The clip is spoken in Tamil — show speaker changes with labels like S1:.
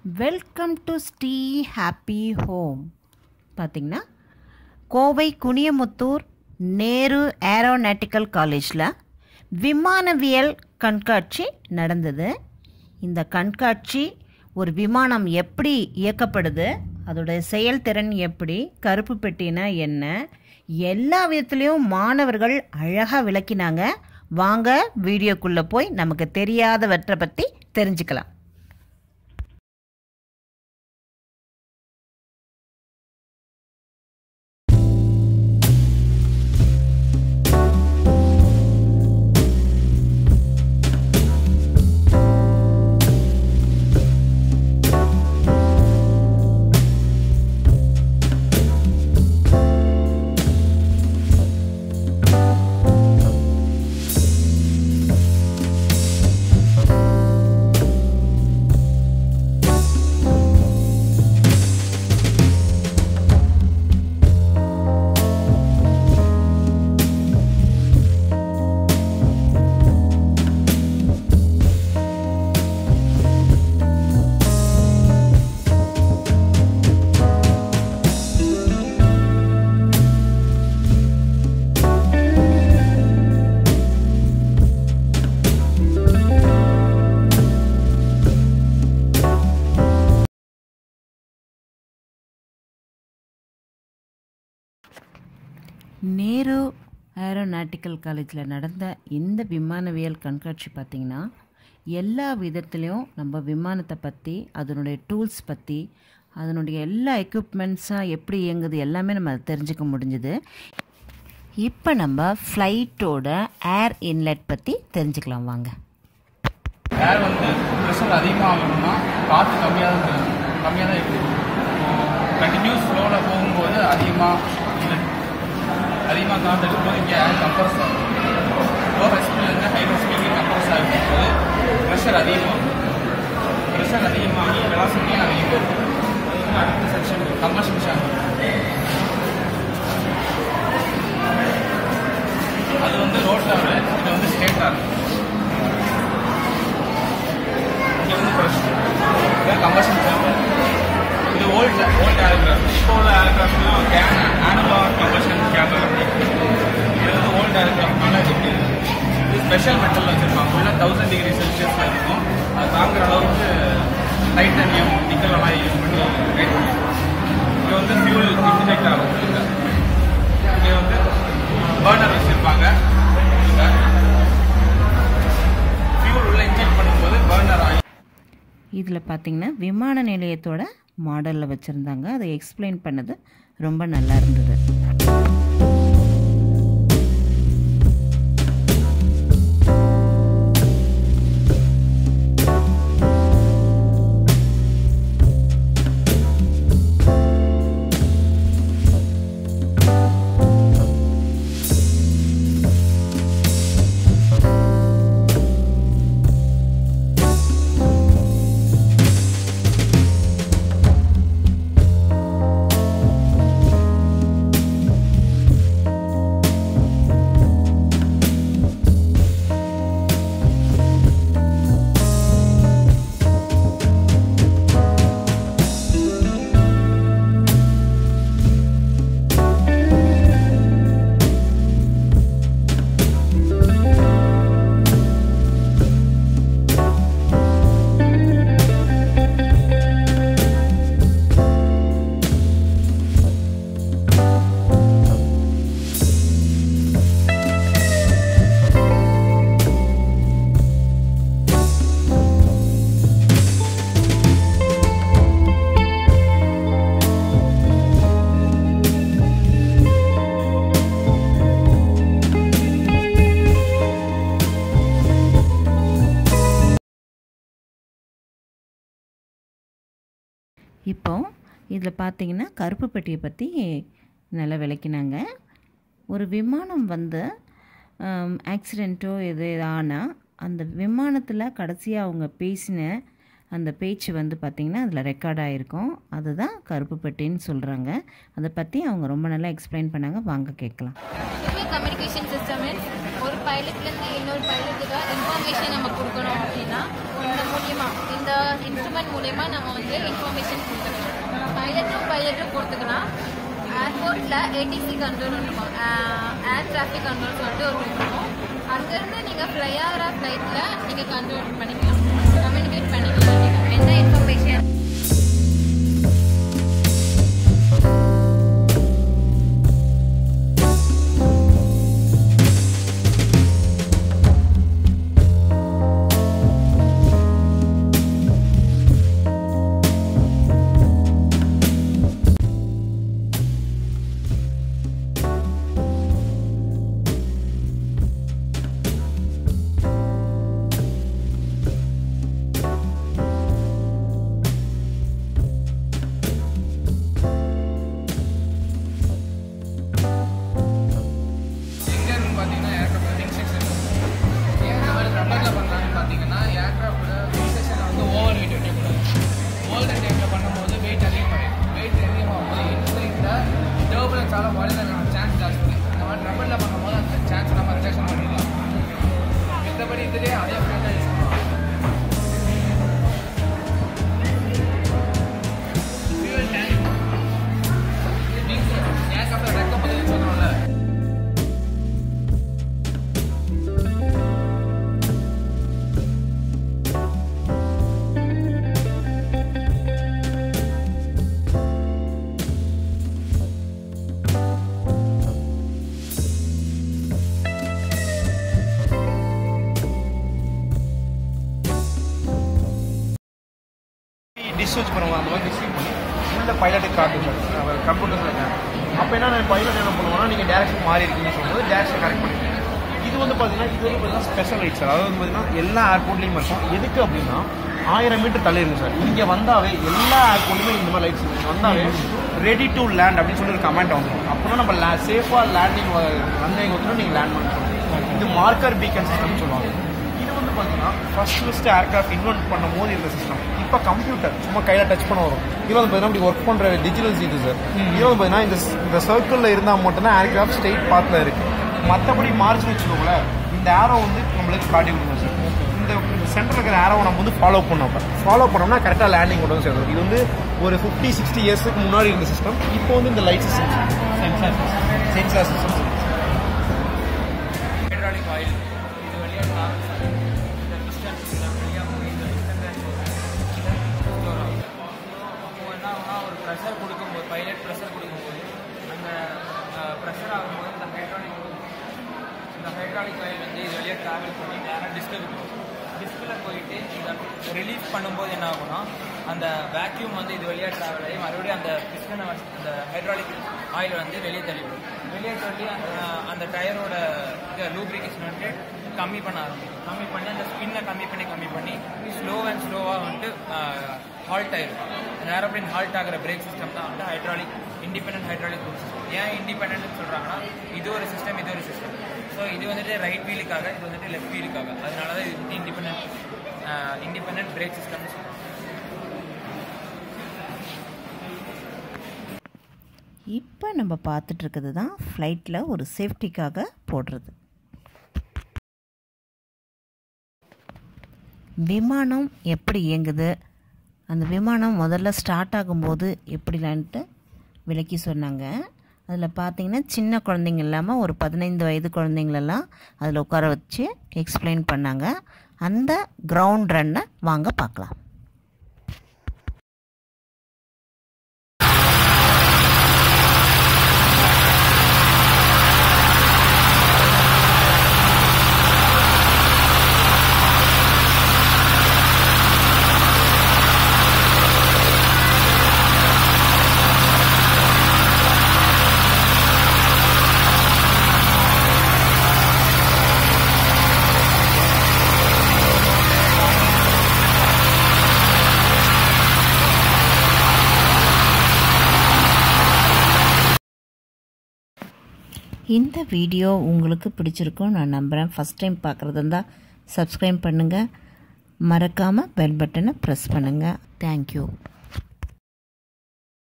S1: Welcome to Sri happy home பார்த்திங்கன்னா கோவை குனியமுத்தூர் நேரு ஏரோநாட்டிக்கல் காலேஜில் விமானவியல் கண்காட்சி நடந்தது இந்த கண்காட்சி ஒரு விமானம் எப்படி இயக்கப்படுது அதோடைய செயல்திறன் எப்படி கருப்பு பெட்டினா என்ன எல்லா விதத்துலேயும் மாணவர்கள் அழகாக விளக்கினாங்க வாங்க வீடியோக்குள்ளே போய் நமக்கு தெரியாதவற்றை பற்றி தெரிஞ்சுக்கலாம் நேரு ஏரோநாட்டிக்கல் காலேஜில் நடந்த இந்த விமானவியல் கண்காட்சி பார்த்திங்கன்னா எல்லா விதத்துலேயும் நம்ம விமானத்தை பற்றி அதனுடைய டூல்ஸ் பற்றி அதனுடைய எல்லா எக்யூப்மெண்ட்ஸாக எப்படி இயங்குது எல்லாமே நம்ம தெரிஞ்சுக்க முடிஞ்சுது இப்போ நம்ம ஃப்ளைட்டோட ஏர் இன்லெட் பற்றி தெரிஞ்சுக்கலாம் வாங்க
S2: ஏர் வந்து ப்ரெஷர் அதிகமாகணும்னா காற்று கம்மியாக தான் இருக்கும். கம்மியாக தான் இருக்குது கண்டினியூஸ் ஃப்ளோவில் போகும்போது அதிகமாக அதிகமாக காற்று எடுக்கும்போது இங்கே ஏர் கம்ப்ரஸ் ஆகும் லோ ரெஸ்பிலேருந்து ஹை ரெஸ்பிக்கு கம்ப்ரஸ் ஆகும்போது ப்ரெஷர் அதிகமாகும் ப்ரெஷர் அதிகமாகி வெலாசிட்டியும் அதிகமாகும் அடுத்த செக்ஷன் கம்பஷன் ஷாங்க் அது வந்து ரோட்டார் இது வந்து ஸ்டேட்டார் இங்கே வந்து ப்ரெஷர் இது கம்பஷன் சேம்பர் இது ஓல்ட் ஓல்ட் ஏர்கிராஃப்ட் இப்போ உள்ள ஏர்கிராஃப்ட்லாம் கேன் ஆனலாக் கம்பஷன் கேமரா இது வந்து ஓல்ட் ஏர்கிராஃப்ட்னால இது இது ஸ்பெஷல் மெட்டல் வச்சுருப்பாங்க உள்ள தௌசண்ட் டிகிரி செல்சியஸில் இருக்கும் அது தாங்குற அளவுக்கு டைட்டனியம் நிக்கல் எல்லாம் யூஸ் பண்ணி டைட் பண்ணி இங்கே வந்து ஃபியூல் இன்ஜெக்ட் ஆகும் உள்ள இங்கே வந்து பர்னர் வச்சுருப்பாங்க ஃபியூல் உள்ள இன்ஜெக்ட் பண்ணும்போது பர்னர் ஆகி
S1: இதில் பார்த்திங்கன்னா விமான நிலையத்தோட மாடலில் வச்சுருந்தாங்க அதை எக்ஸ்பிளைன் பண்ணது ரொம்ப நல்லா இருந்தது இப்போ இதில் பார்த்தீங்கன்னா கருப்பு பெட்டியை பற்றி நல்லா விளக்கினாங்க ஒரு விமானம் வந்து ஆக்சிடெண்ட்டோ எது ஆனால் அந்த விமானத்தில் கடைசியாக அவங்க பேசின அந்த பேச்சு வந்து பார்த்திங்கன்னா அதில் ரெக்கார்ட் ஆகிருக்கும் அதுதான் கருப்பு பெட்டின்னு சொல்கிறாங்க அதை பற்றி அவங்க ரொம்ப நல்லா எக்ஸ்பிளைன் பண்ணாங்க வாங்க கேட்கலாம்
S3: இதுவே கம்யூனிகேஷன் சிஸ்டம் ஒரு பைலட்லேருந்து இன்னொரு பைலட்டுக்கு இன்ஃபர்மேஷன் நம்ம கொடுக்கணும் அப்படின்னா இந்த மூலியமா இந்த இன்ஸ்ட்ருமெண்ட் மூலியமா நம்ம வந்து இன்ஃபர்மேஷன் கொடுத்துக்கலாம் பைலட்டும் பைலட்டும் கொடுத்துக்கலாம் ஏர்போர்ட்டில் ஏடிசி கண்ட்ரோல் இருக்கும் ஏர் டிராஃபிக் கண்ட்ரோல் சொல்லிட்டு ஒரு room இருக்கும் அங்கேருந்து நீங்கள் ஃப்ளை ஆகிற ஃப்ளைட்டில் நீங்கள் கண்ட்ரோல் பண்ணிக்கலாம் கம்யூனிகேட் பண்ணிக்கலாம் நீங்கள் எந்த இன்ஃபர்மேஷன்
S2: எங்க இருக்குன்னு பார்த்தீங்கன்னா ஏர்க்ராஃப்ட் விங் செக்ஷன் ஏன் இந்த மாதிரி ரப்பரில் பண்ணுறாங்கன்னு பார்த்தீங்கன்னா ஏர்க்ராஃப்டோட விங் செக்ஷனில் வந்து ஓவர் வெயிட் வைக்கக்கூடாது ஓல்டர் டைமில் பண்ணும்போது வெயிட் அதிகமாகிடும் வெயிட் அதிகமாகும் போது இந்த இந்த டேர்புலன்ஸால் வளர்கிறதுக்கான சான்ஸ் ஜாஸ்தி இந்த மாதிரி ரப்பரில் பண்ணும்போது அந்த சான்ஸ் நம்ம ரிஜெக்ஷன் பண்ணிடலாம் மத்தபடி இதுலேயே அதே ஃப்ரெண்டாக யூஸ் பண்ணலாம் ஃபியூவல் டேங்க் விங் ஏர்க்ராஃப்டோட ரெக்க பகுதின்னு சொல்கிறோம்ல
S4: டிஸ்யூஸ் பண்ணுவோம் அந்த மாதிரி டிஸ்யூஸ் பண்ணி உள்ள பைலட்டுக்கு காட்டுங்க அவர் கம்ப்யூட்டரில் இருக்காங்க அப்போ என்ன நான் பைலட் என்ன பண்ணுவோம்னா நீங்கள் டேரக்ஷன் மாறி இருக்கீங்கன்னு சொல்லும்போது டேரக்ஷன் கரெக்ட் பண்ணிக்கிறீங்க இது வந்து பார்த்தீங்கன்னா இது வந்து பார்த்தீங்கன்னா ஸ்பெஷல் ரைட் சார் அதாவது வந்து பார்த்தீங்கன்னா எல்லா ஏர்போர்ட்லேயும் இருக்கும் எதுக்கு அப்படின்னா ஆயிரம் மீட்டர் தள்ளி இருக்கு சார் இங்கே வந்தாவே எல்லா ஏர்போர்ட்லையுமே இந்த மாதிரி லைட்ஸ் இருக்கு வந்தாவே ரெடி டு லேண்ட் அப்படின்னு சொல்லி ஒரு கமெண்ட் வந்துடும் அப்படின்னா நம்ம லே சேஃபாக லேண்டிங் ரன்னிங் வந்து நீங்கள் லேண்ட் பண்ணணும் இது மார்க்கர் பீக்கன் சிஸ்டம்னு சொல்லுவாங்க இது வந்து பார்த்தீங்கன்னா ஃபர்ஸ்ட் ஃபஸ்ட்டு ஏர்க்ராஃப்ட் இன்வென்ட் பண்ணும் போது இருந்த சிஸ்டம் இப்போ கம்ப்யூட்டர் சும்மா கையில் டச் பண்ண வரும் இது வந்து பார்த்தீங்கன்னா இப்படி ஒர்க் பண்ணுற டிஜிட்டல் இது சார் இது வந்து பார்த்தீங்கன்னா இந்த இந்த சர்க்கிளில் இருந்தால் மட்டும்தான் ஏர்க்ராஃப்ட் ஸ்ட்ரெயிட் பாத்தில் இருக்குது மற்றபடி மார்ஜின் வச்சுக்கோங்களேன் இந்த ஏரோ வந்து நம்மளுக்கு காட்டி கொடுக்கும் சார் இந்த இந்த சென்டரில் இருக்கிற ஏரோவை நம்ம வந்து ஃபாலோ பண்ணோம் ஃபாலோ பண்ணோம்னா கரெக்டாக லேண்டிங் கொண்டு வந்து சேர்ந்தோம் இது வந்து ஒரு ஃபிஃப்டி சிக்ஸ்டி இயர்ஸ்க்கு முன்னாடி இருந்த சிஸ்டம் இப்போ வந்து இந்த light system sensor sensor system
S2: hydraulic oil இது வழியாக ட்ராவல்ஸ் ஆகும் இந்த டிஸ்டன்ஸ் இது வழியாக போய் இந்த டிஸ்டன்ஸ் ஸ்டோர் ஆகும் அப்போ என்ன ஆகும்னா ஒரு ப்ரெஷர் கொடுக்கும்போது பைலட் ப்ரெஷர் கொடுக்கும்போது அந்த ப்ரெஷர் ஆகும்போது இந்த ஹைட்ராலிக் இந்த ஹைட்ராலிக் ஆயில் வந்து இது வழியாக ட்ராவல் பண்ணி நேராக டிஸ்கில் போகும் டிஸ்கில் போயிட்டு இதை ரிலீஸ் பண்ணும்போது என்ன ஆகும்னா அந்த வேக்யூம் வந்து இது வழியாக ட்ராவல் ஆகி மறுபடியும் அந்த பிஸ்டனை அந்த ஹைட்ராலிக் ஆயில் வந்து வெளியே தள்ளிவிடும் வெளியே தள்ளி அந்த அந்த டயரோட இது லூப்ரிகேஷன் வந்து கம்மி பண்ண ஆரம்பிக்கும் கம்மி பண்ணி அந்த ஸ்பின்னை கம்மி பண்ணி கம்மி பண்ணி ஸ்லோ அண்ட் ஸ்லோவாக வந்துட்டு ஹால்ட் ஆயிடும் அந்த ஏரோப்ளேன் ஹால்ட் ஆகிற பிரேக் சிஸ்டம் தான் வந்து hydraulic independent hydraulic rule system ஏன் இண்டிபெண்டன்ட் சொல்கிறாங்கன்னா இது ஒரு சிஸ்டம் இது ஒரு சிஸ்டம் ஸோ இது வந்துட்டு ரைட் வீலுக்காக இது வந்துட்டு லெஃப்ட் வீலுக்காக அதனால தான் இது வந்து இண்டிபெண்டன்ட் இண்டிபெண்டன்ட் பிரேக் சிஸ்டம்னு சொல்லுவாங்க
S1: இப்போ நம்ம பார்த்துட்டு இருக்கிறது தான் ஃப்ளைட்டில் ஒரு சேஃப்டிக்காக போடுறது விமானம் எப்படி இயங்குது அந்த விமானம் முதல்ல ஸ்டார்ட் ஆகும்போது எப்படிலான்ட்டு விளக்கி சொன்னாங்க அதில் பார்த்தீங்கன்னா சின்ன குழந்தைங்க இல்லாமல் ஒரு பதினைந்து வயது குழந்தைங்களெல்லாம் அதில் உட்கார வச்சு எக்ஸ்பிளைன் பண்ணாங்க அந்த கிரவுண்ட் ரன்னை வாங்க பார்க்கலாம் இந்த வீடியோ உங்களுக்கு பிடிச்சிருக்கும் நான் நம்புகிறேன் ஃபஸ்ட் டைம் பார்க்குறது இருந்தால் சப்ஸ்கிரைப் பண்ணுங்கள் மறக்காமல் பெல் பட்டனை ப்ரெஸ் பண்ணுங்கள் தேங்க்யூ